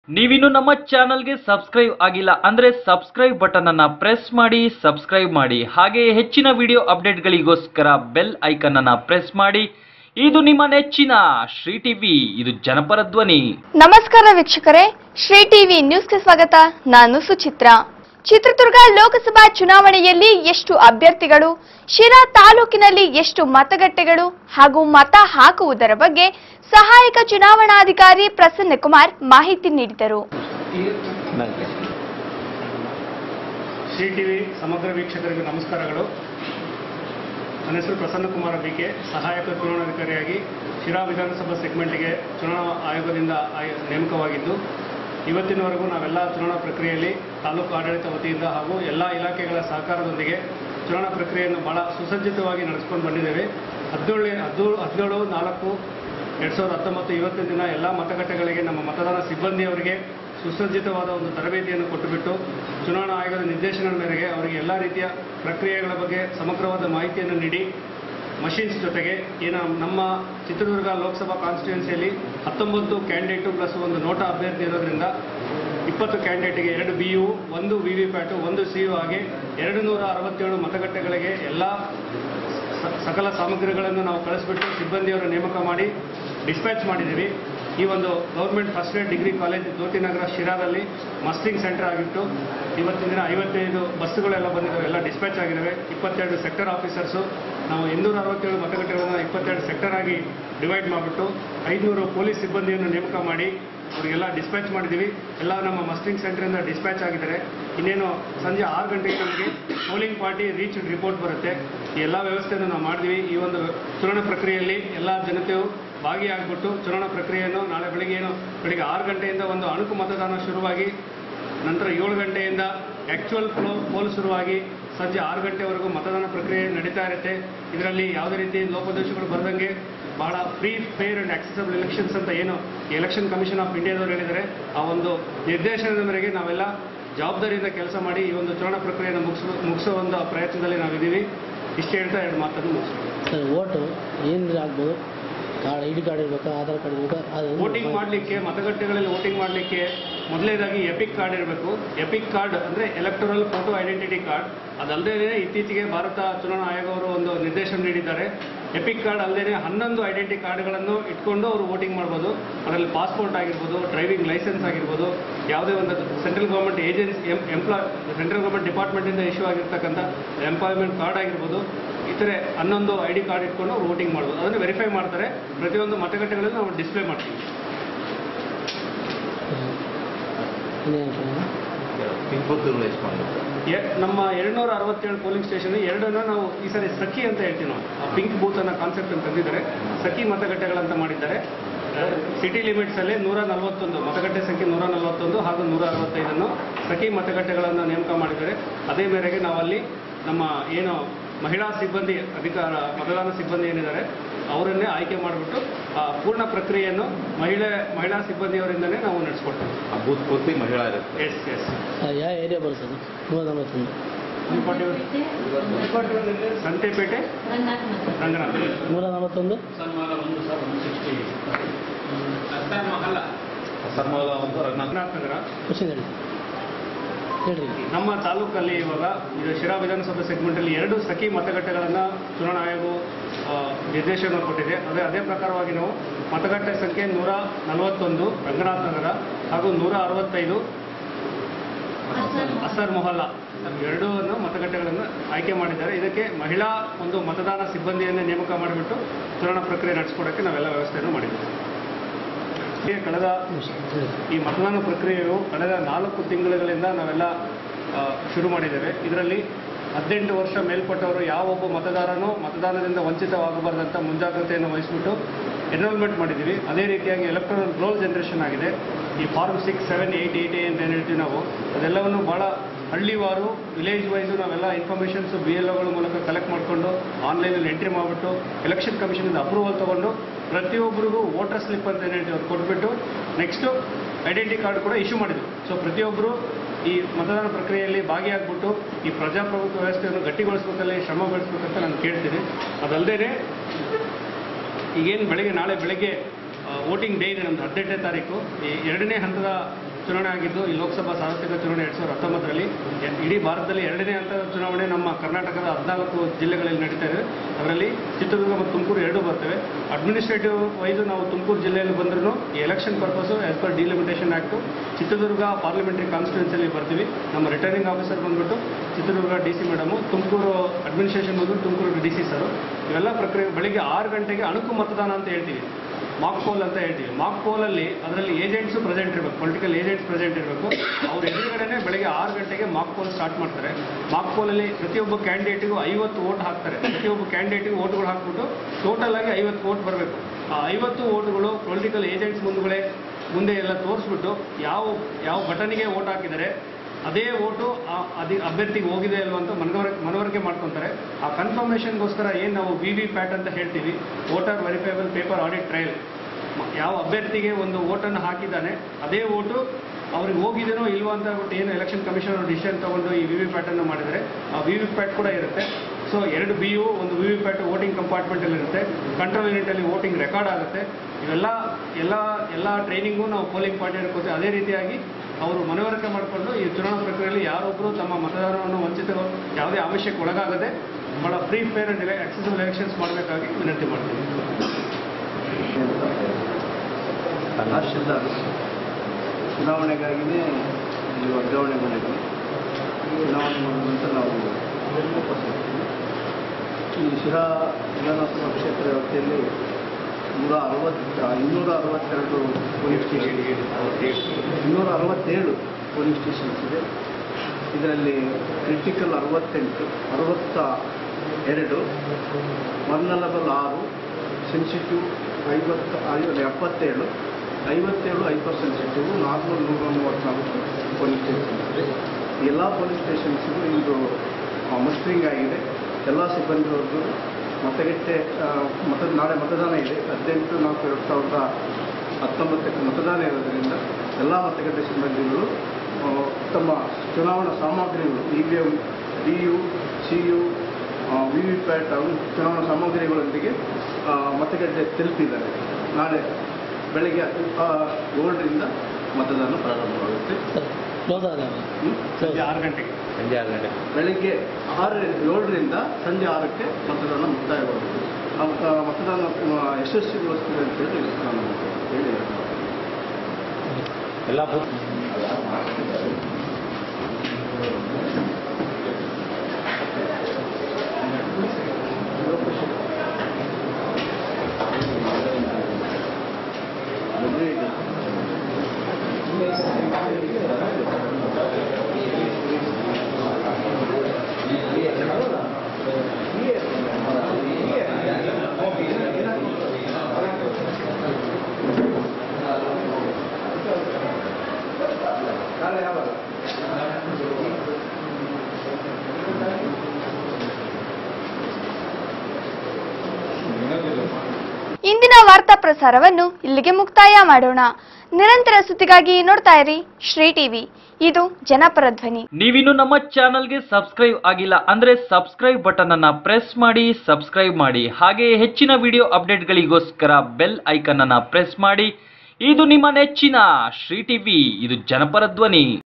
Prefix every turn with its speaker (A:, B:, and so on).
A: ನೀವಿನ್ನು ನಮ್ಮ ಚಾನಲ್ಗೆ ಸಬ್ಸ್ಕ್ರೈಬ್ ಆಗಿಲ್ಲ ಅಂದ್ರೆ ಸಬ್ಸ್ಕ್ರೈಬ್ ಬಟನ್ ಅನ್ನ ಪ್ರೆಸ್ ಮಾಡಿ ಸಬ್ಸ್ಕ್ರೈಬ್ ಮಾಡಿ ಹಾಗೆ ಹೆಚ್ಚಿನ ವಿಡಿಯೋ ಅಪ್ಡೇಟ್ಗಳಿಗೋಸ್ಕರ ಬೆಲ್ ಐಕನ್ ಅನ್ನ ಪ್ರೆಸ್ ಮಾಡಿ ಇದು ನಿಮ್ಮ ನೆಚ್ಚಿನ ಶ್ರೀ ಟಿವಿ ಇದು ಜನಪರ ಧ್ವನಿ
B: ನಮಸ್ಕಾರ ವೀಕ್ಷಕರೇ ಶ್ರೀ ಟಿವಿ ನ್ಯೂಸ್ಗೆ ಸ್ವಾಗತ ನಾನು ಸುಚಿತ್ರ ಚಿತ್ರದುರ್ಗ ಲೋಕಸಭಾ ಚುನಾವಣೆಯಲ್ಲಿ ಎಷ್ಟು ಅಭ್ಯರ್ಥಿಗಳು ಶಿರಾ ತಾಲೂಕಿನಲ್ಲಿ ಎಷ್ಟು ಮತಗಟ್ಟೆಗಳು ಹಾಗೂ ಮತ ಹಾಕುವುದರ ಬಗ್ಗೆ ಸಹಾಯಕ ಚುನಾವಣಾಧಿಕಾರಿ ಪ್ರಸನ್ನ ಕುಮಾರ್ ಮಾಹಿತಿ ನೀಡಿದರು
C: ಶ್ರೀ ಟಿವಿ ಸಮಗ್ರ ವೀಕ್ಷಕರಿಗೆ ನಮಸ್ಕಾರಗಳು ನನ್ನ ಹೆಸರು ಪ್ರಸನ್ನ ಕುಮಾರ ಬಿ ಕೆ ಸಹಾಯಕ ಚುನಾವಣಾಧಿಕಾರಿಯಾಗಿ ಶಿರಾ ವಿಧಾನಸಭಾ ಸೆಗ್ಮೆಂಟ್ಗೆ ಚುನಾವಣಾ ಆಯೋಗದಿಂದ ಆಯ- ನೇಮಕವಾಗಿದ್ದು ಇವತ್ತಿನವರೆಗೂ ನಾವೆಲ್ಲ ಚುನಾವಣಾ ಪ್ರಕ್ರಿಯೆಯಲ್ಲಿ ತಾಲೂಕು ಆಡಳಿತ ವತಿಯಿಂದ ಹಾಗೂ ಎಲ್ಲ ಇಲಾಖೆಗಳ ಸಹಕಾರದೊಂದಿಗೆ ಚುನಾವಣಾ ಪ್ರಕ್ರಿಯೆಯನ್ನು ಬಹಳ ಸುಸಜ್ಜಿತವಾಗಿ ನಡೆಸ್ಕೊಂಡು ಬಂದಿದ್ದೇವೆ ಹದಿನೇಳು ಹದಿನೇಳು ಹದಿನೇಳು ನಾಲ್ಕು ಎರಡು ಸಾವಿರದ ಹತ್ತೊಂಬತ್ತು ಇವತ್ತಿನ ದಿನ ಎಲ್ಲ ಮತಗಟ್ಟೆಗಳಿಗೆ ನಮ್ಮ ಮತದಾನ ಸಿಬ್ಬಂದಿಯವರಿಗೆ ಸುಸಜ್ಜಿತವಾದ ಒಂದು ತರಬೇತಿಯನ್ನು ಕೊಟ್ಟುಬಿಟ್ಟು ಚುನಾವಣಾ ಆಯೋಗದ ನಿರ್ದೇಶನದ ಮೇರೆಗೆ ಅವರಿಗೆ ಎಲ್ಲ ರೀತಿಯ ಪ್ರಕ್ರಿಯೆಗಳ ಬಗ್ಗೆ ಸಮಗ್ರವಾದ ಮಾಹಿತಿಯನ್ನು ನೀಡಿ ಮಷಿನ್ಸ್ ಜೊತೆಗೆ ಏನು ನಮ್ಮ ಚಿತ್ರದುರ್ಗ ಲೋಕಸಭಾ ಕಾನ್ಸ್ಟಿಟ್ಯೂನ್ಸಿಯಲ್ಲಿ ಹತ್ತೊಂಬತ್ತು ಕ್ಯಾಂಡಿಡೇಟು ಪ್ಲಸ್ ಒಂದು ನೋಟಾ ಅಭ್ಯರ್ಥಿ ಇರೋದ್ರಿಂದ ಇಪ್ಪತ್ತು ಕ್ಯಾಂಡಿಡೇಟ್ಗೆ ಎರಡು ಬಿ ಯು ಒಂದು ವಿ ವಿ ಪ್ಯಾಟು ಒಂದು ಸಿ ಯು ಹಾಗೆ ಎರಡು ನೂರ ಅರವತ್ತೇಳು ಮತಗಟ್ಟೆಗಳಿಗೆ ಎಲ್ಲ ಸ- ಸಕಲ ಸಾಮಗ್ರಿಗಳನ್ನು ನಾವು ಕಳಿಸ್ಬಿಟ್ಟು ಸಿಬ್ಬಂದಿಯವರ ನೇಮಕ ಮಾಡಿ ಡಿಸ್ಪ್ಯಾಚ್ ಮಾಡಿದ್ದೀವಿ ಈ ಒಂದು government first grade degree college Jyotinagar ಶಿರಾದಲ್ಲಿ ಮಸ್ಟಿಂಗ್ ಸೆಂಟರ್ ಆಗಿತ್ತು ಇವತ್ತಿನ ದಿನ ಐವತ್ತೈದು ಬಸ್ಸುಗಳೆಲ್ಲ ಬಂದಿದ್ದಾವೆ ಎಲ್ಲ ಡಿಸ್ಪ್ಯಾಚ್ ಆಗಿದ್ದಾವೆ ಇಪ್ಪತ್ತೆರಡು ಸೆಕ್ಟರ್ ಆಫೀಸರ್ಸು ನಾವು ಇನ್ನೂರ ಅರವತ್ತೇಳು ಮತಗಟ್ಟೆಗಳನ್ನು ಇಪ್ಪತ್ತೆರಡು ಸೆಕ್ಟರ್ ಆಗಿ ಡಿವೈಡ್ ಮಾಡಿಬಿಟ್ಟು ಐದುನೂರು ಪೊಲೀಸ್ ಸಿಬ್ಬಂದಿಯನ್ನು ನೇಮಕ ಮಾಡಿ ಅವರಿಗೆಲ್ಲ ಡಿಸ್ಪ್ಯಾಚ್ ಮಾಡಿದ್ದೀವಿ ಎಲ್ಲ ನಮ್ಮ ಮಸ್ಟಿಂಗ್ ಸೆಂಟರಿಂದ ಡಿಸ್ಪ್ಯಾಚ್ ಆಗಿದ್ದಾರೆ ಇನ್ನೇನು ಸಂಜೆ ಆರು ಗಂಟೆಗೆ ನಮಗೆ ಪೋಲಿಂಗ್ ಪಾರ್ಟಿ ರೀಚ್ ರಿಪೋರ್ಟ್ ಬರುತ್ತೆ ಈ ಎಲ್ಲ ವ್ಯವಸ್ಥೆಯನ್ನು ನಾವು ಮಾಡಿದ್ವಿ ಈ ಒಂದು ಚುನಾವಣಾ ಪ್ರಕ್ರಿಯೆಯಲ್ಲಿ ಎಲ್ಲ ಜನತೆಯು ಭಾಗಿಯಾಗ್ಬಿಟ್ಟು ಚುನಾವಣಾ ಪ್ರಕ್ರಿಯೆಯನ್ನು ನಾಳೆ ಬೆಳಿಗ್ಗೆ ಏನು ಬೆಳಿಗ್ಗೆ ಆರು ಗಂಟೆಯಿಂದ ಒಂದು ಅಣುಕು ಮತದಾನ ಶುರುವಾಗಿ ನಂತರ ಏಳು ಗಂಟೆಯಿಂದ ಆ್ಯಕ್ಚುಯಲ್ ಫ್ಲೋ ಪೋಲ್ ಶುರುವಾಗಿ ಸಂಜೆ ಆರು ಗಂಟೆವರೆಗೂ ಮತದಾನ ಪ್ರಕ್ರಿಯೆ ನಡೀತಾ ಇರುತ್ತೆ ಇದರಲ್ಲಿ ಯಾವುದೇ ರೀತಿ ಲೋಪದೋಷಗಳು ಬರದಂಗೆ ಬಹಳ free fair and accessible elections ಅಂತ ಏನು ಎಲೆಕ್ಷನ್ ಕಮಿಷನ್ ಆಫ್ ಇಂಡಿಯಾದವರು ಹೇಳಿದ್ದಾರೆ ಆ ಒಂದು ನಿರ್ದೇಶನದ ಮೇರೆಗೆ ನಾವೆಲ್ಲ ಜವಾಬ್ದಾರಿಯಿಂದ ಕೆಲಸ ಮಾಡಿ ಈ ಒಂದು ಚುನಾವಣಾ ಪ್ರಕ್ರಿಯೆಯನ್ನು ಮುಗಿಸೋ ಮುಗಿಸೋ ಒಂದು ಪ್ರಯತ್ನದಲ್ಲಿ ನಾವಿದ್ದೀವಿ ಇಷ್ಟು ಹೇಳ್ತಾ ಎರಡು ಮಾತನ್ನು ಮುಗಿಸ್ತೀವಿ
D: ಸರ್ ಓಟು ಏನಿದ್ರೆ ಆಗ್ಬೋದು ಕಾರ್ಡ್ ಐ ಡಿ ಕಾರ್ಡ್ ಇರಬೇಕಾ ಆಧಾರ್ ಕಾರ್ಡ್ ಇರಬೇಕಾ ಅದು
C: ವೋಟಿಂಗ್ ಮಾಡಲಿಕ್ಕೆ ಮತಗಟ್ಟೆಗಳಲ್ಲಿ ವೋಟಿಂಗ್ ಮಾಡಲಿಕ್ಕೆ ಮೊದಲನೇದಾಗಿ ಎಪಿಕ್ ಕಾರ್ಡ್ ಇರಬೇಕು ಎಪಿಕ್ ಕಾರ್ಡ್ ಅಂದರೆ ಎಲೆಕ್ಟೋರಲ್ ಫೋಟೋ ಐಡೆಂಟಿಟಿ ಕಾರ್ಡ್ ಅದಲ್ಲದೆ ಇತ್ತೀಚೆಗೆ ಭಾರತ ಚುನಾವಣಾ ಆಯೋಗ ಅವರು ಒಂದು ನಿರ್ದೇಶನ ನೀಡಿದ್ದಾರೆ ಎಪಿಕ್ ಕಾರ್ಡ್ ಅಲ್ಲದೆ ಹನ್ನೊಂದು ಐಡೆಂಟಿ ಕಾರ್ಡ್ಗಳನ್ನು ಇಟ್ಕೊಂಡು ಅವರು ವೋಟಿಂಗ್ ಮಾಡ್ಬೋದು ಅದರಲ್ಲಿ ಪಾಸ್ಪೋರ್ಟ್ ಆಗಿರ್ಬೋದು ಡ್ರೈವಿಂಗ್ ಲೈಸೆನ್ಸ್ ಆಗಿರ್ಬೋದು ಯಾವುದೇ ಒಂದು central government agency M employ central government ಡಿಪಾರ್ಟ್ಮೆಂಟಿಂದ ಇಶ್ಯೂ ಆಗಿರ್ತಕ್ಕಂಥ ಎಂಪ್ಲಾಯ್ಮೆಂಟ್ ಕಾರ್ಡ್ ಆಗಿರ್ಬೋದು ಇತರೆ ಹನ್ನೊಂದು ಐ ಡಿ ಕಾರ್ಡ್ ಇಟ್ಕೊಂಡು ಅವ್ರು ವೋಟಿಂಗ್ ಮಾಡ್ಬೋದು ಅದನ್ನು ವೆರಿಫೈ ಮಾಡ್ತಾರೆ ಪ್ರತಿಯೊಂದು ಮತಗಟ್ಟೆಗಳಲ್ಲಿ ನಾವು ಡಿಸ್ಪ್ಲೇ ಮಾಡ್ತೀವಿ
D: ಇನ್ನೇನು
E: ತಿಂಪತ್ತೂರು ಇಸ್ಕೊಂಡು
C: ಎ- ನಮ್ಮ ಎರಡ್ನೂರ ಅರವತ್ತೇಳು ಪೋಲಿಂಗ್ ಸ್ಟೇಷನ್ ಎರಡನ್ನ ನಾವು ಈ ಸರಿ ಸಖಿ ಅಂತ ಹೇಳ್ತೀವಿ ನಾವು ಆ ಪಿಂಕ್ ಬೂತ್ ಅನ್ನೋ ಕಾನ್ಸೆಪ್ಟ್ ಅಂತ ತಂದಿದ್ದಾರೆ ಸಖಿ ಮತಗಟ್ಟೆಗಳಂತ ಮಾಡಿದ್ದಾರೆ ಸಿಟಿ ಲಿಮಿಟ್ಸ್ ಅಲ್ಲಿ ನೂರ ನಲವತ್ತೊಂದು ಮತಗಟ್ಟೆ ಸಂಖ್ಯೆ ನೂರ ನಲವತ್ತೊಂದು ಹಾಗೂ ನೂರ ಅರವತ್ತೈದನ್ನು ಸಖಿ ಮತಗಟ್ಟೆಗಳನ್ನು ನೇಮಕ ಮಾಡಿದ್ದಾರೆ ಅದೇ ಮೇರೆಗೆ ನಾವಲ್ಲಿ ನಮ್ಮ ಏನು ಮಹಿಳಾ ಸಿಬ್ಬಂದಿ ಅಧಿಕಾರ ಮತದಾನ ಸಿಬ್ಬಂದಿ ಏನಿದ್ದಾರೆ ಅವರನ್ನೇ ಆಯ್ಕೆ ಮಾಡಿಬಿಟ್ಟು ಆ ಪೂರ್ಣ ಪ್ರಕ್ರಿಯೆಯನ್ನು ಮಹಿಳೆ ಮಹಿಳಾ ಸಿಬ್ಬಂದಿಯವರಿಂದನೇ ನಾವು ನಡೆಸ್ಕೊಡ್ತೀವಿ
E: ಆ ಬೂತ್ ಪೂರ್ತಿ ಮಹಿಳಾ ಇರುತ್ತೆ
C: ಎಸ್ ಎಸ್
D: ಯಾವ ಏರಿಯಾ ಬರುತ್ತೆ ಅದು ನೂರ ನಲವತ್ತೊಂದು
C: ಸಂತೆಪೇಟೆ ರಂಗನಾಥ
D: ನೂರ ನಲವತ್ತೊಂದು
E: ಸರ್ಮೋಲ ಒಂದು ರಘುನಾಥ್
C: ರಂಗನಾಥ್ ನಗರ
D: ಕ್ವಶನ್ ಹೇಳಿ ಹೇಳ್ರಿ
C: ನಮ್ಮ ತಾಲೂಕಲ್ಲಿ ಇವಾಗ ಇದು ಶಿರಾ ವಿಧಾನಸಭೆ ಸೆಗ್ಮೆಂಟಲ್ಲಿ ಎರಡು ಸಖಿ ಮತಗಟ್ಟೆಗಳನ್ನು ಚುನಾವಣಾ ಆಯೋಗವು ಆ, ನಿರ್ದೇಶನ ಕೊಟ್ಟಿದೆ ಅದೇ ಅದೇ ಪ್ರಕಾರವಾಗಿ ನಾವು ಮತಗಟ್ಟೆ ಸಂಖ್ಯೆ ನೂರ ನಲವತ್ತೊಂದು ರಂಗನಾಥ್ ನಗರ ಹಾಗೂ ನೂರ ಅರವತ್ತೈದು ಅಸರ್ ಮೊಹಲ್ಲಾ ಎರಡೂ ಮತಗಟ್ಟೆಗಳನ್ನು ಆಯ್ಕೆ ಮಾಡಿದ್ದಾರೆ ಇದಕ್ಕೆ ಮಹಿಳಾ ಒಂದು ಮತದಾನ ಸಿಬ್ಬಂದಿಯನ್ನೇ ನೇಮಕ ಮಾಡಿಬಿಟ್ಟು ಚುನಾವಣಾ ಪ್ರಕ್ರಿಯೆ ನಡೆಸ್ಕೊಡೋಕ್ಕೆ ನಾವೆಲ್ಲ ವ್ಯವಸ್ಥೆಯನ್ನು ಮಾಡಿದ್ದೀವಿ ಹೀಗೆ ಕಳೆದ
D: ಹೇಳಿ
C: ಈ ಮತದಾನ ಪ್ರಕ್ರಿಯೆಯು ಕಳೆದ ನಾಲ್ಕು ತಿಂಗಳುಗಳಿಂದ ನಾವೆಲ್ಲ ಆ, ಶುರು ಮಾಡಿದ್ದೇವೆ ಇದರಲ್ಲಿ ಹದಿನೆಂಟು ವರ್ಷ ಮೇಲ್ಪಟ್ಟವರು ಯಾವೊಬ್ಬ ಮತದಾರನೂ ಮತದಾನದಿಂದ ವಂಚಿತವಾಗಬಾರ್ದಂತ ಮುಂಜಾಗ್ರತೆಯನ್ನು ವಹಿಸಿಬಿಟ್ಟು ಎನ್ರೋಲ್ಮೆಂಟ್ ಮಾಡಿದ್ದೀವಿ ಅದೇ ರೀತಿಯಾಗಿ ಎಲೆಕ್ಟ್ರಲ್ ರೋಲ್ ಜನ್ರೇಷನ್ ಆಗಿದೆ ಈ form six seven eight eight ಅಂತ ಏನು ಹೇಳ್ತೀವಿ ನಾವು ಅದೆಲ್ಲವನ್ನು ಭಾಳ ಹಳ್ಳಿವಾರು ವಿಲೇಜ್ ವೈಸು ನಾವೆಲ್ಲ ಇನ್ಫಾರ್ಮೇಷನ್ಸ್ ಬಿ ಎಲ್ ಒಗಳ ಮೂಲಕ ಕಲೆಕ್ಟ್ ಮಾಡಿಕೊಂಡು ಆನ್ಲೈನಲ್ಲಿ ಎಂಟ್ರಿ ಮಾಡಿಬಿಟ್ಟು ಎಲೆಕ್ಷನ್ ಕಮಿಷನಿಂದ ಅಪ್ರೂವಲ್ ತೊಗೊಂಡು ಪ್ರತಿಯೊಬ್ಬರಿಗೂ ವೋಟರ್ ಸ್ಲಿಪ್ ಅಂತ ಏನು ಹೇಳ್ತೀವಿ ಅದು ಕೊಟ್ಬಿಟ್ಟು ನೆಕ್ಸ್ಟು ಐಡೆಂಟಿ ಕಾರ್ಡ್ ಕೂಡ ಇಶ್ಯೂ ಮಾಡಿದ್ವಿ ಸೊ ಪ್ರತಿಯೊಬ್ಬರು ಈ ಮತದಾನ ಪ್ರಕ್ರಿಯೆಯಲ್ಲಿ ಭಾಗಿಯಾಗ್ಬಿಟ್ಟು ಈ ಪ್ರಜಾಪ್ರಭುತ್ವ ವ್ಯವಸ್ಥೆಯನ್ನು ಗಟ್ಟಿಗೊಳಿಸ್ಬೇಕಲ್ಲಿ ಶ್ರಮ ಬೆಳೆಸ್ಬೇಕಂತ ನಾನು ಕೇಳ್ತೀನಿ ಅದಲ್ಲದೆ ಈಗೇನು ಬೆಳಗ್ಗೆ ನಾಳೆ ಬೆಳಗ್ಗೆ ವೋಟಿಂಗ್ ಡೇ ಇದೆ ನಮ್ಮದು ಹದಿನೆಂಟನೇ ತಾರೀಕು ಈ ಎರಡನೇ ಹಂತದ ಚುನಾವಣೆ ಆಗಿದ್ದು ಈ ಲೋಕಸಭಾ ಸಾರ್ವತ್ರಿಕ ಚುನಾವಣೆ ಎರಡು ಸಾವಿರದ ಹತ್ತೊಂಬತ್ತರಲ್ಲಿ ಎ- ಇಡೀ ಭಾರತದಲ್ಲಿ ಎರಡನೇ ಹಂತದ ಚುನಾವಣೆ ನಮ್ಮ ಕರ್ನಾಟಕದ ಹದಿನಾಲ್ಕು ಜಿಲ್ಲೆಗಳಲ್ಲಿ ನಡೀತಾ ಇದೆ ಅದರಲ್ಲಿ ಚಿತ್ರದುರ್ಗ ಮತ್ತು ತುಮಕೂರು ಎರಡೂ ಬರ್ತವೆ ಅಡ್ಮಿನಿಸ್ಟ್ರೇಟಿವ್ ವೈಸು ನಾವು ತುಮಕೂರು ಜಿಲ್ಲೆಯಲ್ಲಿ ಬಂದ್ರೂ ಈ election purpose as per delimitation act Chitradurga parliamentary ಕಾನ್ಸ್ಟಿಟ್ಯೂನ್ಸಿಯಲ್ಲಿ ಬರ್ತೀವಿ ನಮ್ಮ ರಿಟರ್ನಿಂಗ್ ಆಫೀಸರ್ ಬಂದ್ಬಿಟ್ಟು Chitradurga D C madam Tumakuru administration ಬಂದು ತುಮಕೂರು ಡಿ ಸಿ ಸರು ಇವೆಲ್ಲ ಪ್ರಕ್ರಿಯೆ ಬೆಳಿಗ್ಗೆ ಆರು ಗಂಟೆಗೆ ಅಣುಕು ಮತದಾನ ಅಂತ ಹೇಳ್ತೀವಿ ಮಾಕ್ ಪೋಲ್ ಅಂತ ಹೇಳ್ತೀವಿ ಮಾಕ್ ಪೋಲಲ್ಲಿ ಅದರಲ್ಲಿ ಏಜೆಂಟ್ಸು ಪ್ರೆಸೆಂಟ್ ಇರಬೇಕು ಪೊಲಿಟಿಕಲ್ ಏಜೆಂಟ್ಸ್ ಪ್ರೆಸೆಂಟ್ ಇರಬೇಕು ಅವ್ರ ಎದುರುಗಡೆನೆ ಬೆಳಗ್ಗೆ ಆರು ಗಂಟೆಗೆ ಮಾಕ್ ಪೋಲ್ ಸ್ಟಾರ್ಟ್ ಮಾಡ್ತಾರೆ ಮಾಕ್ ಪೋಲಲ್ಲಿ ಪ್ರತಿಯೊಬ್ಬ ಕ್ಯಾಂಡಿಡೇಟಿಗೂ ಐವತ್ತು ಓಟ್ ಹಾಕ್ತಾರೆ ಪ್ರತಿಯೊಬ್ಬ ಕ್ಯಾಂಡಿಡೇಟಿಗೂ ಓಟ್ಗಳು ಹಾಕ್ಬಿಟ್ಟು ಟೋಟಲ್ ಆಗಿ ಐವತ್ತು ಓಟ್ ಬರಬೇಕು ಆ ಐವತ್ತು ಓಟ್ಗಳು ಪೊಲಿಟಿಕಲ್ ಏಜೆಂಟ್ಸ್ ಮುಂದುಗಡೆ ಮುಂದೆ ಎಲ್ಲ ತೋರಿಸ್ಬಿಟ್ಟು ಯಾವ ಯಾವ ಬಟನ್ಗೆ ಓಟ್ ಹಾಕಿದ್ದಾರೆ ಅದೇ ಓಟು ಆ ಅದಿ ಅಭ್ಯರ್ಥಿಗೆ ಹೋಗಿದೆ ಅಲ್ವಾ ಅಂತ ಮನವರ ಮನವರಿಕೆ ಮಾಡ್ಕೊತಾರೆ ಆ ಕನ್ಫರ್ಮೇಷನ್ಗೋಸ್ಕರ ಏನು ನಾವು ವಿ ವಿ ಪ್ಯಾಟ್ ಅಂತ ಹೇಳ್ತೀವಿ voter verifiable paper audit trail ಯಾವ ಅಭ್ಯರ್ಥಿಗೆ ಒಂದು ಓಟನ್ನು ಹಾಕಿದ್ದಾನೆ ಅದೇ ಓಟು ಅವ್ರಿಗೆ ಹೋಗಿದೇನೋ ಇಲ್ವೋ ಅಂತ ಹೇಳ್ಬಿಟ್ಟು ಏನು ಎಲೆಕ್ಷನ್ ಕಮಿಷನ್ ಡಿಸಿಷನ್ ತಗೊಂಡು ಈ ವಿ ವಿ ಪ್ಯಾಟನ್ನು ಮಾಡಿದರೆ ಆ ವಿ ವಿ ಪ್ಯಾಟ್ ಕೂಡ ಇರುತ್ತೆ ಸೊ ಎರಡು ಬಿ ಯು ಒಂದು ವಿ ವಿ ಪ್ಯಾಟ್ ವೋಟಿಂಗ್ ಕಂಪಾರ್ಟ್ಮೆಂಟಲ್ಲಿ ಇರುತ್ತೆ ಕಂಟ್ರೋಲ್ ಯೂನಿಟಲ್ಲಿ ವೋಟಿಂಗ್ ರೆಕಾರ್ಡ್ ಆಗುತ್ತೆ ಇವೆಲ್ಲ ಎಲ್ಲ ಎಲ್ಲ ಟ್ರೈನಿಂಗು ನಾವು ಪೋಲಿಂಗ್ ಪಾರ್ಟಿ ಕೊಡ್ತೀವಿ ಅದೇ ರೀತಿಯಾಗಿ ಅವರು ಮನವರಿಕೆ ಮಾಡಿಕೊಂಡು ಈ ಚುನಾವಣಾ ಪ್ರಕ್ರಿಯೆಯಲ್ಲಿ ಯಾರೊಬ್ಬರು ತಮ್ಮ ಮತದಾರವನ್ನು ವಂಚಿತ ಯಾವುದೇ ಆಮಿಷಕ್ಕೆ ಒಳಗಾಗದೆ ಬಹಳ free fair and accessible elections ಮಾಡಬೇಕಾಗಿ ವಿನಂತಿ ಮಾಡ್ತೀನಿ
F: ರಾಷ್ಟ್ರದ ಚುನಾವಣೆಗಾಗಿಯೇ ಇಲ್ಲಿ ವರ್ಗಾವಣೆ ಮಾಡಿದ್ವಿ ಚುನಾವಣೆ ಮಾಡಿದ ನಂತರ ನಾವು ವಾಪಸ್ ಹೋಗ್ತೀವಿ ಈ ಶಿರಾ ವಿಧಾನಸಭಾ ಕ್ಷೇತ್ರ ವ್ಯಾಪ್ತಿಯಲ್ಲಿ ನೂರ ಅರವತ್ತ ಇನ್ನೂರ ಅರವತ್ತೆರಡು ಪೊಲೀಸ್ ಸ್ಟೇಷನ್ ಇನ್ನೂರ ಅರವತ್ತೇಳು ಪೊಲೀಸ್ ಸ್ಟೇಷನ್ಸ್ ಇದೆ ಇದರಲ್ಲಿ ಕ್ರಿಟಿಕಲ್ ಅರವತ್ತೆಂಟು ಅರವತ್ತ ಎರಡು ವರ್ನಲಬಲ್ ಆರು ಸೆನ್ಸಿಟಿವ್ ಐವತ್ತು ಐವ ಎಪ್ಪತ್ತೇಳು ಐವತ್ತೇಳು ಹೈಪರ್ ಸೆನ್ಸಿಟಿವ್ ನಾರ್ಮಲ್ ನೂರ ಮೂವತ್ತ್ನಾಲ್ಕು ಪೊಲೀಸ್ ಸ್ಟೇಷನ್ಸ್ ಇದೆ ಎಲ್ಲ ಪೊಲೀಸ್ ಸ್ಟೇಷನ್ಸ್ಗೂ ಇಂದು ಮಸ್ಟ್ರಿಂಗ್ ಆಗಿದೆ ಎಲ್ಲ ಸಿಬ್ಬಂದಿವರೆಗೂ ಮತಗಟ್ಟೆ ಆ, ಮತ ನಾಳೆ ಮತದಾನ ಇದೆ ಹದಿನೆಂಟು ನಾಲ್ಕು ಎರಡು ಸಾವಿರದ ಹತ್ತೊಂಬತ್ತಕ್ಕೆ ಮತದಾನ ಇರೋದರಿಂದ ಎಲ್ಲ ಮತಗಟ್ಟೆ ಸಿಬ್ಬಂದಿಗಳು ಆ, ತಮ್ಮ ಚುನಾವಣಾ ಸಾಮಗ್ರಿಗಳು E V M D U C U V V PAT ಅವು ಚುನಾವಣಾ ಸಾಮಗ್ರಿಗಳೊಂದಿಗೆ ಆ, ಮತಗಟ್ಟೆ ತಲುಪಿದ್ದಾರೆ ನಾಳೆ ಬೆಳಗ್ಗೆ ಆ, ಏಳರಿಂದ ಮತದಾನ ಪ್ರಾರಂಭವಾಗುತ್ತೆ
D: ಸರ್ ಕ್ಲೋಸ್ ಆದ
F: ಹ್ಮ್?
C: ಸಂಜೆ ಆರು ಗಂಟೆಗೆ
E: ಸಂಜೆ ಆರು ಗಂಟೆ
F: ಬೆಳಗ್ಗೆ ಆರು ಏಳರಿಂದ ಸಂಜೆ ಆರಕ್ಕೆ ಮತದಾನ ಮುಕ್ತಾಯವಾಗುತ್ತೆ ಆ, ಆ, ಮತದಾನ ಆ, ಯಶಸ್ವಿಗೊಳಿಸ್ತೀವಿ ಅಂತೇಳಿ ನಾನು ಹೇಳಿ
E: ಎಲ್ಲ ಬೂತ್
B: ಇಂದಿನ ವಾರ್ತಾ ಪ್ರಸಾರವನ್ನು ಇಲ್ಲಿಗೆ ಮುಕ್ತಾಯ ಮಾಡೋಣ ನಿರಂತರ ಸುದ್ದಿಗಾಗಿ ನೋಡ್ತಾ ಇರಿ ಶ್ರೀ ಟಿವಿ ಇದು ಜನಪರ ಧ್ವನಿ
A: ನೀವಿನ್ನು ನಮ್ಮ ಚಾನಲ್ಗೆ ಸಬ್ಸ್ಕ್ರೈಬ್ ಆಗಿಲ್ಲ ಅಂದ್ರೆ ಸಬ್ಸ್ಕ್ರೈಬ್ ಬಟನ್ ಅನ್ನ ಪ್ರೆಸ್ ಮಾಡಿ ಸಬ್ಸ್ಕ್ರೈಬ್ ಮಾಡಿ ಹಾಗೆ ಹೆಚ್ಚಿನ ವಿಡಿಯೋ ಅಪ್ಡೇಟ್ಗಳಿಗೋಸ್ಕರ ಬೆಲ್ ಐಕನ್ ಅನ್ನ ಪ್ರೆಸ್ ಮಾಡಿ ಇದು ನಿಮ್ಮ ನೆಚ್ಚಿನ ಶ್ರೀ ಟಿವಿ ಇದು ಜನಪರ ಧ್ವನಿ